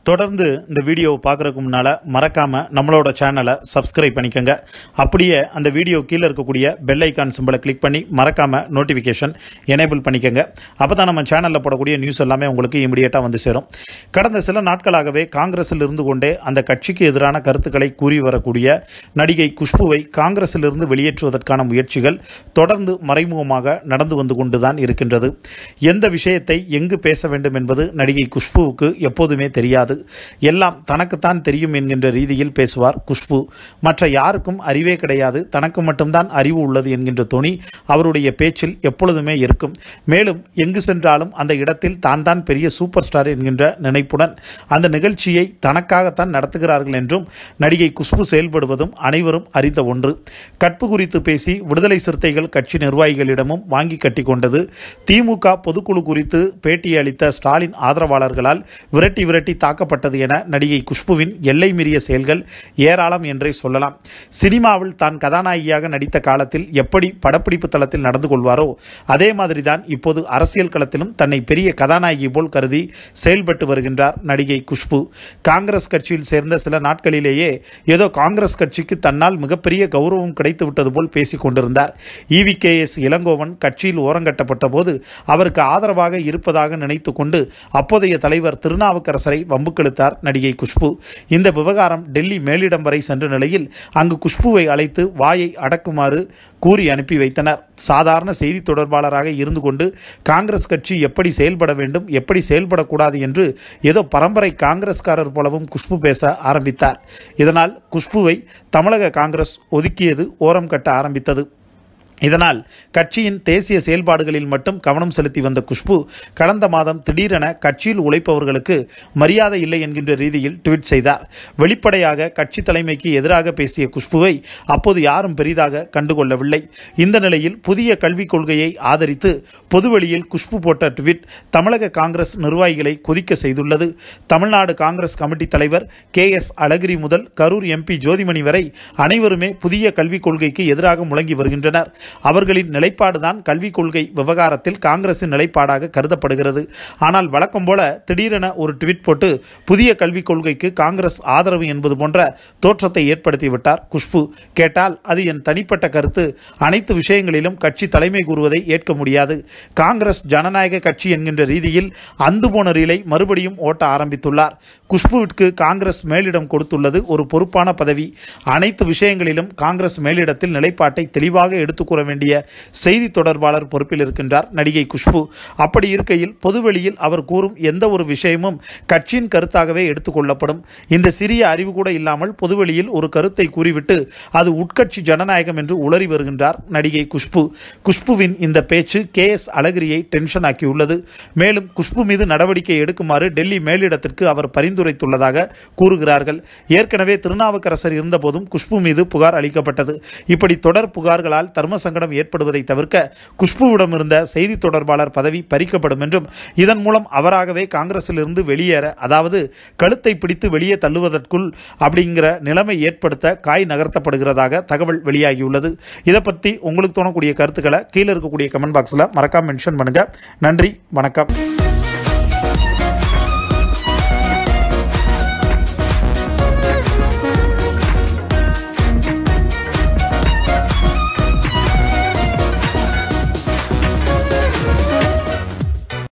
தொடர்ந்து இந்த வீடியோவை பார்க்குறதுக்கு முன்னால் மறக்காமல் நம்மளோட சேனலை சப்ஸ்கிரைப் பண்ணிக்கோங்க அப்படியே அந்த வீடியோ கீழே இருக்கக்கூடிய பெல் ஐக்கான் சிம்பிளை கிளிக் பண்ணி மறக்காமல் நோட்டிஃபிகேஷன் எனேபிள் பண்ணிக்கோங்க அப்போ தான் நம்ம சேனலில் போடக்கூடிய நியூஸ் எல்லாமே உங்களுக்கு இமிடியேட்டாக வந்து சேரும் கடந்த சில நாட்களாகவே காங்கிரஸில் இருந்து கொண்டே அந்த கட்சிக்கு எதிரான கருத்துக்களை கூறி வரக்கூடிய நடிகை குஷ்புவை காங்கிரஸில் இருந்து வெளியேற்றுவதற்கான முயற்சிகள் தொடர்ந்து மறைமுகமாக நடந்து வந்து கொண்டுதான் இருக்கின்றது எந்த விஷயத்தை எங்கு பேச வேண்டும் என்பது நடிகை குஷ்புவுக்கு எப்போதுமே தெரியாது எல்லாம் தனக்குத்தான் தெரியும் என்கின்ற ரீதியில் பேசுவார் குஷ்பு மற்ற யாருக்கும் அறிவே கிடையாது தனக்கு மட்டும்தான் அறிவு உள்ளது என்கின்ற துணி அவருடைய பேச்சில் எப்பொழுதுமே இருக்கும் மேலும் எங்கு சென்றாலும் அந்த இடத்தில் தான் தான் பெரிய சூப்பர் ஸ்டார் என்கின்ற நினைப்புடன் அந்த நிகழ்ச்சியை தனக்காகத்தான் நடத்துகிறார்கள் என்றும் நடிகை குஷ்பு செயல்படுவதும் அனைவரும் அறிந்த ஒன்று கற்பு குறித்து பேசி விடுதலை சிறுத்தைகள் கட்சி நிர்வாகிகளிடமும் வாங்கி கட்டி கொண்டது திமுக பொதுக்குழு குறித்து பேட்டி அளித்த ஸ்டாலின் ஆதரவாளர்களால் விரட்டி விரட்டி தாக்கப்பட்டது என நடிகை குஷ்புவின் எல்லை மீறிய செயல்கள் ஏராளம் என்றே சொல்லலாம் சினிமாவில் தான் கதாநாயகியாக நடித்த காலத்தில் எப்படி படப்பிடிப்பு தளத்தில் நடந்து கொள்வாரோ அதே மாதிரிதான் இப்போது அரசியல் களத்திலும் தன்னை பெரிய கதாநாயகி போல் கருதி செயல்பட்டு வருகின்றார் நடிகை குஷ்பு காங்கிரஸ் கட்சியில் சேர்ந்த சில நாட்களிலேயே ஏதோ காங்கிரஸ் கட்சிக்கு தன்னால் மிகப்பெரிய கௌரவம் கிடைத்து விட்டது போல் பேசிக் கொண்டிருந்தார் இவி கே எஸ் இளங்கோவன் கட்சியில் ஓரங்கட்டப்பட்ட போது அவருக்கு ஆதரவாக இருப்பதாக நினைத்து கொண்டு அப்போதைய தலைவர் திருநாவுக்கரசரை வம்புக்கெடுத்தார் நடிகை குஷ்பு இந்த விவகாரம் டெல்லி மேலிடம் வரை சென்ற நிலையில் அங்கு குஷ்புவை அழைத்து வாயை அடக்குமாறு கூறி அனுப்பி வைத்தனர் சாதாரண செய்தி தொடர்பாளராக இருந்து கொண்டு காங்கிரஸ் கட்சி எப்படி செயல்பட வேண்டும் எப்படி செயல்படக்கூடாது என்று ஏதோ பரம்பரை காங்கிரஸ்காரர் போலவும் குஷ்பு பேச ஆரம்பித்தார் இதனால் குஷ்புவை தமிழக காங்கிரஸ் ஒதுக்கியது ஓரம் கட்ட ஆரம்பித்தது இதனால் கட்சியின் தேசிய செயல்பாடுகளில் மட்டும் கவனம் செலுத்தி வந்த குஷ்பு கடந்த மாதம் திடீரென கட்சியில் உழைப்பவர்களுக்கு மரியாதை இல்லை என்கின்ற ரீதியில் ட்வீட் செய்தார் வெளிப்படையாக கட்சி தலைமைக்கு எதிராக பேசிய குஷ்புவை அப்போது யாரும் பெரிதாக கண்டுகொள்ளவில்லை இந்த நிலையில் புதிய கல்விக் கொள்கையை ஆதரித்து பொதுவெளியில் குஷ்பு போட்ட ட்வீட் தமிழக காங்கிரஸ் நிர்வாகிகளை கொதிக்க செய்துள்ளது தமிழ்நாடு காங்கிரஸ் கமிட்டி தலைவர் கே எஸ் அழகிரி முதல் கரூர் எம்பி ஜோதிமணி வரை அனைவருமே புதிய கல்விக் கொள்கைக்கு எதிராக முழங்கி வருகின்றனர் அவர்களின் நிலைப்பாடுதான் கல்விக் கொள்கை விவகாரத்தில் காங்கிரசின் நிலைப்பாடாக கருதப்படுகிறது ஆனால் வழக்கம் போல திடீரென ஒரு ட்வீட் போட்டு புதிய கல்விக் கொள்கைக்கு காங்கிரஸ் ஆதரவு என்பது போன்ற தோற்றத்தை ஏற்படுத்திவிட்டார் குஷ்பு கேட்டால் அது என் தனிப்பட்ட கருத்து அனைத்து விஷயங்களிலும் கட்சி தலைமை கூறுவதை ஏற்க முடியாது காங்கிரஸ் ஜனநாயக கட்சி என்கின்ற ரீதியில் அந்து போன ரீலை மறுபடியும் ஓட்ட ஆரம்பித்துள்ளார் குஷ்புவிற்கு காங்கிரஸ் மேலிடம் கொடுத்துள்ளது ஒரு பொறுப்பான பதவி அனைத்து விஷயங்களிலும் காங்கிரஸ் மேலிடத்தில் நிலைப்பாட்டை தெளிவாக எடுத்துக் கூற வேண்டிய செய்தி தொடர்பாளர் பொறுப்பில் இருக்கின்றார் நடிகை குஷ்பு அப்படி இருக்கையில் பொதுவெளியில் அவர் கூறும் எந்த ஒரு விஷயமும் கட்சியின் கருத்தாகவே எடுத்துக்கொள்ளப்படும் இந்த சிறிய அறிவு கூட இல்லாமல் பொதுவெளியில் ஒரு கருத்தை கூறிவிட்டு அது உட்கட்சி ஜனநாயகம் என்று உளறி வருகின்றார் நடிகை குஷ்பு குஷ்புவின் இந்த பேச்சு கே எஸ் அழகிரியை டென்ஷன் ஆக்கியுள்ளது மேலும் குஷ்பு மீது நடவடிக்கை எடுக்குமாறு டெல்லி மேலிடத்திற்கு அவர் பரிந்துரைத்துள்ளதாக கூறுகிறார்கள் ஏற்கனவே திருநாவுக்கரசர் இருந்தபோதும் குஷ்பு மீது புகார் அளிக்கப்பட்டது இப்படி தொடர் புகார்களால் தர்ம சங்கடம் ஏற்படுவதை தவிர்க்க குஷ்புவிடம் இருந்த செய்தி தொடர்பாளர் பதவி பறிக்கப்படும் என்றும் இதன் மூலம் அவராகவே காங்கிரசிலிருந்து வெளியேற அதாவது கழுத்தை பிடித்து வெளியே தள்ளுவதற்குள் அப்படிங்கிற நிலைமை ஏற்படுத்த காய் நகர்த்தப்படுகிறதாக தகவல் வெளியாகியுள்ளது இதை பற்றி உங்களுக்கு தோணக்கூடிய கருத்துக்களை கீழே இருக்கக்கூடிய கமெண்ட் பாக்ஸில் மறக்காம மென்ஷன் பண்ணுங்க நன்றி வணக்கம்